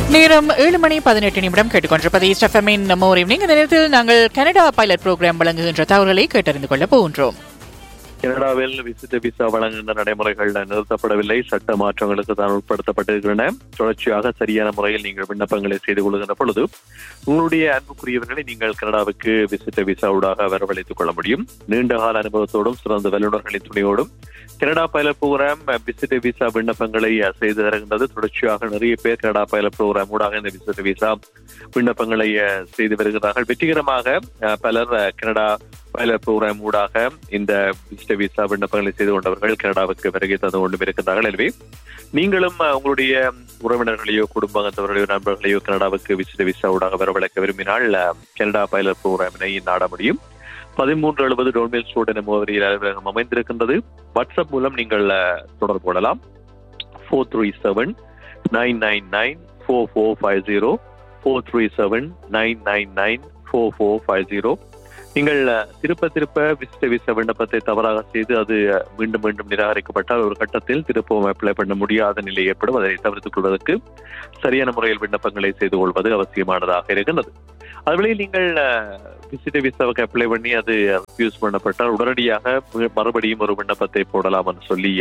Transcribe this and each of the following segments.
நேரம் ஏழு மணி பதினெட்டு நிமிடம் கேட்டுக்கொண்டிருப்பது ஈஸ்ட் எஃப்எம்மின் நம்ம ஒரு ஈவினிங் இந்த நேரத்தில் நாங்கள் கனடா பைலட் ப்ரோக்ராம் வழங்குகின்ற தகவல்களை கேட்டறிந்து கொள்ள போகின்றோம் கனடாவில் விசிட்ட விசா வழங்குகின்ற நடைமுறைகள் நிறுத்தப்படவில்லை சட்ட மாற்றங்களுக்கு தான் உட்படுத்தப்பட்டிருக்கின்றன தொடர்ச்சியாக சரியான முறையில் நீங்கள் விண்ணப்பங்களை செய்து கொள்கின்ற பொழுது உங்களுடைய அன்புக்குரியவர்களை நீங்கள் கனடாவுக்கு விசிட்ட விசா ஊடாக வரவழைத்துக் கொள்ள முடியும் நீண்ட கால அனுபவத்தோடும் சிறந்த வல்லுநர்களின் துணையோடும் கனடா பைலட் ப்ரோக்ராம் விசிட்ட விசா விண்ணப்பங்களை செய்து தருகின்றது தொடர்ச்சியாக நிறைய பேர் கனடா பைலட் ப்ரோக்ராம் ஊடாக இந்த விசிட்ட விசா விண்ணப்பங்களை செய்து வருகிறார்கள் வெற்றிகரமாக பலர் கனடா பைலட் ப்ரோக்ராம் ஊடாக இந்த விசிட்ட விசா விண்ணப்பங்களை செய்து கொண்டவர்கள் கனடாவுக்கு வருகை தந்து கொண்டும் இருக்கின்றார்கள் எனவே நீங்களும் உங்களுடைய உறவினர்களையோ குடும்பத்தவர்களையோ நண்பர்களையோ கனடாவுக்கு விசிட்ட விசா ஊடாக வரவழைக்க விரும்பினால் கனடா பைலட் ப்ரோக்ராமினை நாட முடியும் பதிமூன்று எழுபது டோன்மேல் ஸ்டோட் என முகவரியில் அலுவலகம் அமைந்திருக்கின்றது வாட்ஸ்அப் மூலம் நீங்கள் தொடர்பு கொள்ளலாம் four three seven nine nine nine four four five zero four three seven nine nine nine four four five zero நீங்கள் திருப்ப திருப்ப விசிட்ட விசா விண்ணப்பத்தை தவறாக செய்து அது மீண்டும் மீண்டும் நிராகரிக்கப்பட்டால் ஒரு கட்டத்தில் திருப்பவும் அப்ளை பண்ண முடியாத நிலை ஏற்படும் அதை தவிர்த்துக் கொள்வதற்கு சரியான முறையில் விண்ணப்பங்களை செய்து கொள்வது அவசியமானதாக இருக்கின்றது அதுவேளை நீங்கள் விசிட்ட விசாவுக்கு அப்ளை பண்ணி அது யூஸ் பண்ணப்பட்டால் உடனடியாக மறுபடியும் ஒரு விண்ணப்பத்தை போடலாம் என்று சொல்லி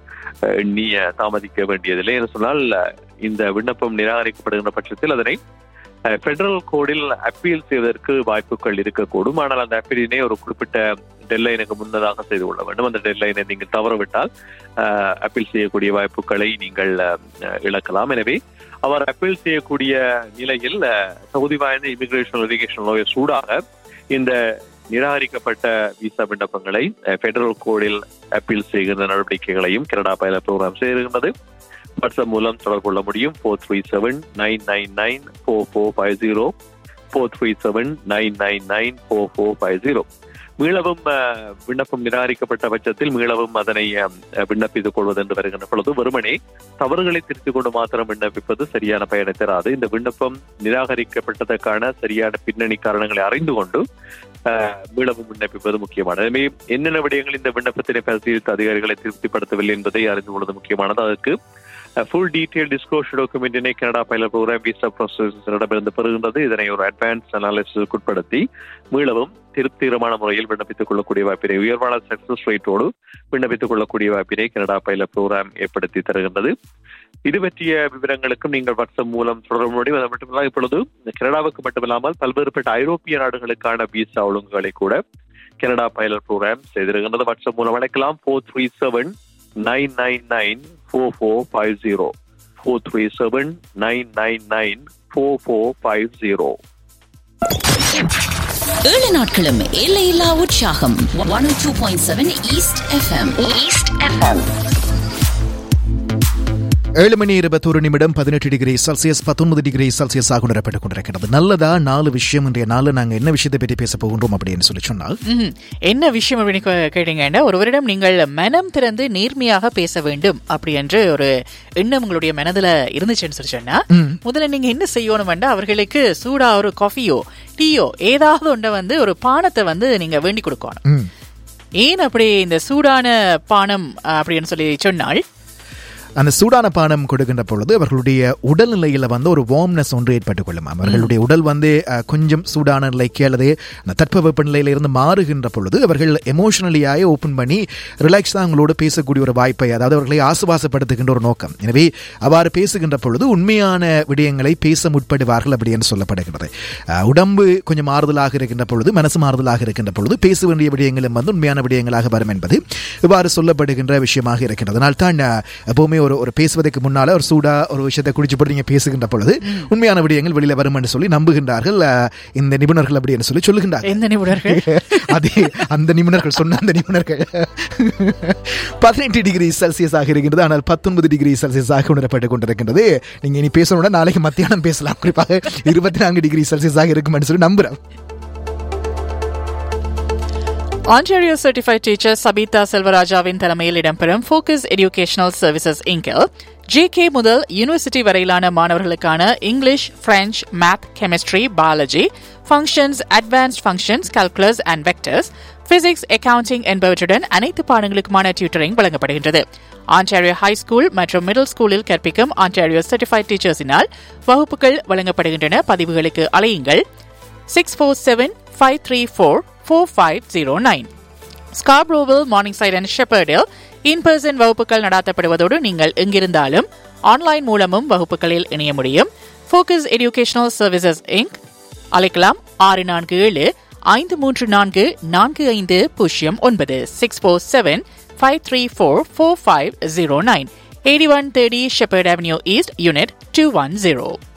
எண்ணி தாமதிக்க வேண்டியதில்லை என்று சொன்னால் இந்த விண்ணப்பம் நிராகரிக்கப்படுகின்ற பட்சத்தில் அதனை பெடரல் கோடில் அப்பீல் செய்வதற்கு வாய்ப்புகள் இருக்கக்கூடும் ஆனால் அந்த அப்பீலினை ஒரு குறிப்பிட்ட டெட்லைனுக்கு முன்னதாக செய்து கொள்ள வேண்டும் அந்த டெட்லைனை நீங்கள் தவறவிட்டால் அப்பீல் செய்யக்கூடிய வாய்ப்புகளை நீங்கள் இழக்கலாம் எனவே அவர் அப்பீல் செய்யக்கூடிய நிலையில் தகுதி வாய்ந்த இமிகிரேஷன் வெரிஃபிகேஷன் லோயர் சூடாக இந்த நிராகரிக்கப்பட்ட விசா விண்ணப்பங்களை பெடரல் கோடில் அப்பீல் செய்கின்ற நடவடிக்கைகளையும் கனடா பைலட் ப்ரோக்ராம் செய்கின்றது வாட்ஸ்அப் மூலம் தொடர்பு கொள்ள முடியும் four three seven nine nine nine four four five zero four three seven nine nine nine four four five zero மீளவும் விண்ணப்பம் நிராகரிக்கப்பட்ட பட்சத்தில் மீளவும் அதனை விண்ணப்பித்துக் கொள்வது என்று வருகின்ற பொழுது வெறுமனே தவறுகளை திருத்திக் கொண்டு மாத்திரம் விண்ணப்பிப்பது சரியான பயனை தராது இந்த விண்ணப்பம் நிராகரிக்கப்பட்டதற்கான சரியான பின்னணி காரணங்களை அறிந்து கொண்டு மீளவும் விண்ணப்பிப்பது முக்கியமானது எனவே என்னென்ன விடயங்கள் இந்த விண்ணப்பத்தினை பரிசீலித்த அதிகாரிகளை திருப்திப்படுத்தவில்லை என்பதை அறிந்து கொள்வது முக்கியமானது அதற்கு ஃபுல் டீடைல் டிஸ்க்ளோஷர் டாக்குமெண்டினை கனடா பைலட் ப்ரோக்ராம் விசா ப்ராசஸரிடமிருந்து பெறுகின்றது இதனை ஒரு அட்வான்ஸ் அனாலிசிஸ்க்கு உட்படுத்தி மீளவும் திருப்திகரமான முறையில் விண்ணப்பித்துக் கொள்ளக்கூடிய வாய்ப்பினை உயர்வான சக்சஸ் ரேட்டோடு விண்ணப்பித்துக் கொள்ளக்கூடிய வாய்ப்பினை கனடா பைலட் ப்ரோக்ராம் ஏற்படுத்தி தருகின்றது இது பற்றிய விவரங்களுக்கும் நீங்கள் வாட்ஸ்அப் மூலம் தொடர முடியும் அது மட்டுமல்ல இப்பொழுது கனடாவுக்கு மட்டுமில்லாமல் பல்வேறுபட்ட ஐரோப்பிய நாடுகளுக்கான விசா ஒழுங்குகளை கூட கனடா பைலட் ப்ரோக்ராம் செய்திருக்கின்றது வாட்ஸ்அப் மூலம் அழைக்கலாம் four three seven nine nine nine four four five zero four three seven nine nine nine four four five zero ஏழு நாட்களும் எல்லையில்லா உற்சாகம் one two point seven east FM east FM ஏழு மணி இருபத்தொரு நிமிடம் பதினெட்டு டிகிரி செல்சியஸ் பத்தொன்பது டிகிரி செல்சியஸ் ஆக உணரப்பட்டுக் கொண்டிருக்கிறது நல்லதா நாலு விஷயம் இன்றைய நாளில் நாங்கள் என்ன விஷயத்தை பற்றி பேச போகின்றோம் அப்படின்னு சொல்லி சொன்னால் என்ன விஷயம் அப்படின்னு கேட்டீங்கன்னா ஒருவரிடம் நீங்கள் மனம் திறந்து நேர்மையாக பேச வேண்டும் அப்படி என்று ஒரு எண்ணம் உங்களுடைய மனதில் இருந்துச்சுன்னு சொல்லி சொன்னா முதல்ல நீங்க என்ன செய்யணும் அவர்களுக்கு சூடா ஒரு காஃபியோ டீயோ ஏதாவது ஒன்றை வந்து ஒரு பானத்தை வந்து நீங்க வேண்டி கொடுக்கணும் ஏன் அப்படி இந்த சூடான பானம் அப்படின்னு சொல்லி சொன்னால் அந்த சூடான பானம் கொடுக்கின்ற பொழுது அவர்களுடைய உடல்நிலையில் வந்து ஒரு வார்ம்னஸ் ஒன்று ஏற்பட்டுக் கொள்ளும் அவர்களுடைய உடல் வந்து கொஞ்சம் சூடான நிலைக்கு அல்லது அந்த தட்பவெப்ப நிலையில இருந்து மாறுகின்ற பொழுது அவர்கள் எமோஷனலியாக ஓப்பன் பண்ணி ரிலாக்ஸாக அவங்களோட பேசக்கூடிய ஒரு வாய்ப்பை அதாவது அவர்களை ஆசுவாசப்படுத்துகின்ற ஒரு நோக்கம் எனவே அவ்வாறு பேசுகின்ற பொழுது உண்மையான விடயங்களை பேச முற்படுவார்கள் அப்படி என்று சொல்லப்படுகிறது உடம்பு கொஞ்சம் மாறுதலாக இருக்கின்ற பொழுது மனசு மாறுதலாக இருக்கின்ற பொழுது பேச வேண்டிய விடயங்களும் வந்து உண்மையான விடயங்களாக வரும் என்பது இவ்வாறு சொல்லப்படுகின்ற விஷயமாக இருக்கின்றது அதனால் தான் எப்பவுமே ஒரு ஒரு பேசுவதற்கு முன்னால ஒரு சூடா ஒரு விஷயத்தை குடிச்சு போட்டு நீங்க பேசுகின்ற பொழுது உண்மையான விடயங்கள் வெளியில வரும் என்று சொல்லி நம்புகின்றார்கள் இந்த நிபுணர்கள் அப்படி என்று சொல்லி சொல்லுகின்றார்கள் எந்த நிபுணர்கள் அதே அந்த நிபுணர்கள் சொன்ன அந்த நிபுணர்கள் பதினெட்டு டிகிரி செல்சியஸ் ஆக இருக்கின்றது ஆனால் பத்தொன்பது டிகிரி செல்சியஸ் ஆக உணரப்பட்டுக் கொண்டிருக்கின்றது நீங்க இனி பேசணும்னா நாளைக்கு மத்தியானம் பேசலாம் குறிப்பாக இருபத்தி நான்கு டிகிரி செல்சியஸ் ஆக இருக்கும் என்று சொல்லி நம்புறேன் Ontario certified teacher Sabitha Selvarajah தலைமையில் இடம்பெறும் ஃபோக்கஸ் எஜுகேஷனல் சர்வீசஸ் இங்கில் ஜேகே முதல் யூனிவர்சிட்டி வரையிலான மாணவர்களுக்கான English French math chemistry biology functions advanced functions calculus and vectors physics accounting என்பவற்றுடன் அனைத்து பாடங்களுக்குமான டியூட்டரிங் வழங்கப்படுகின்றது ஆன்டாரியோ ஹை ஸ்கூல் மற்றும் மிடில் ஸ்கூலில் கற்பிக்கும் ஆன்டாரியோ சர்டிஃபைட் டீச்சர்ஸினால் வகுப்புகள் வழங்கப்படுகின்றன பதிவுகளுக்கு அலையுங்கள் six four seven five three four four five zero nine ஸ்காப்ரோவில் மார்னிங் சைட் அண்ட் ஷெப்பர்டில் இன் பர்சன் வகுப்புகள் நடாத்தப்படுவதோடு நீங்கள் எங்கிருந்தாலும் ஆன்லைன் மூலமும் வகுப்புகளில் இணைய முடியும் ஃபோக்கஸ் எஜுகேஷனல் சர்வீசஸ் இங்க் அழைக்கலாம் ஆறு நான்கு ஏழு ஐந்து மூன்று நான்கு நான்கு ஐந்து பூஜ்ஜியம் ஒன்பது six four seven five three four four five zero nine eighty one thirty Sheppard avenue east unit two one zero